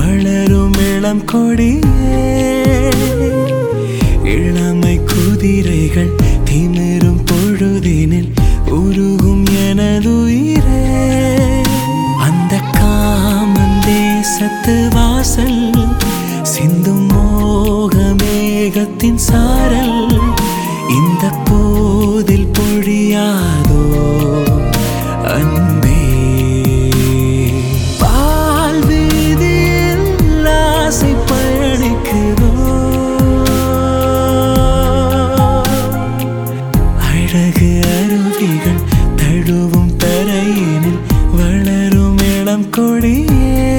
வளரும் இளம் கொடியே இளமை குதிரைகள் திமிரும் பொழுதினில் உருகும் எனதுயிரே அந்த காமன் தேசத்து வாசல் சிந்தும் மோக மேகத்தின் சாரல் இந்த போதில் பொழியாதோ அன்பே பால் வீதியில் ஆசை பயணிக்கிறோ அழகு அருவிகள் தழுவும் தரையினில் வளரும் இளம் கொடியே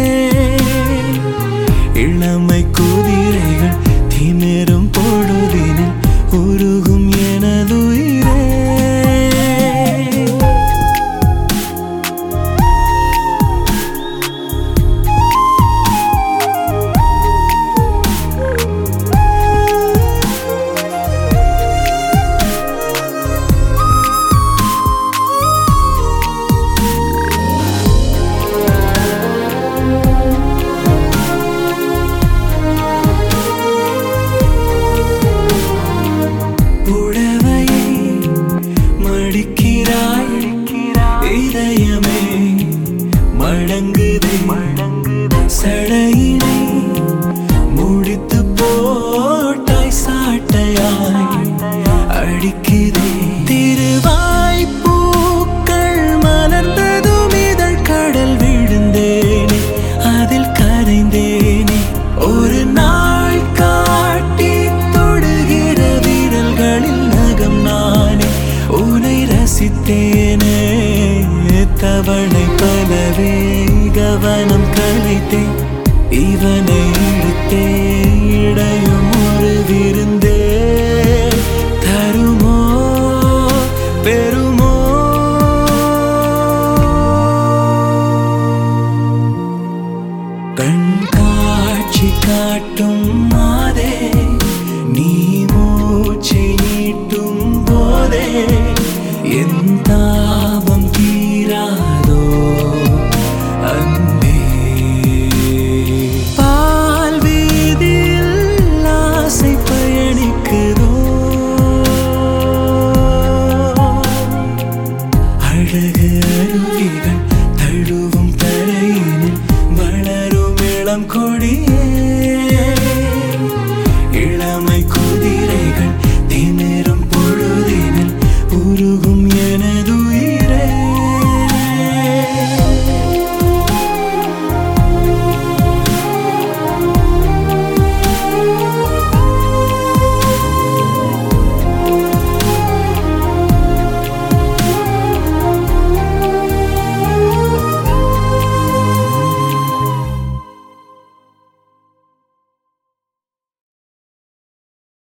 இளமை குதிரைகள் திமிரும் பொழுதினில் உருகும் எனதுயிரே புடவையை மடிக்கிறாய் இதயமே மடங்குதே சடையினை முடித்து போட்டாய் சாட்டையாய் அடிக்குதே திருவாய் பூக்கள் மலர்ந்ததும் இதழ் கடல் விழுந்தேனே அதில் கரைந்தேனே ஒரு நாள் காட்டி தொடுகிற விரல்களில் நகம் நானே உனை ரசித்தேனே தவணை பலவே கவனம் கலைத்தேன் இவனை இழுத்தே இடையும் ஒரு விருந்தே தருமோ பெருமோ கண்காட்சி காட்டும் மாதே நீ மூச்சை நீட்டும் போதே என் தாபம் தீராதோ அன்பே பால் வீதியில் ஆசை பயணிக்குதோ அழகு அருவிகள் தழுவும் தரையினில் வளரும் இளம் கொடியே இளமை குதி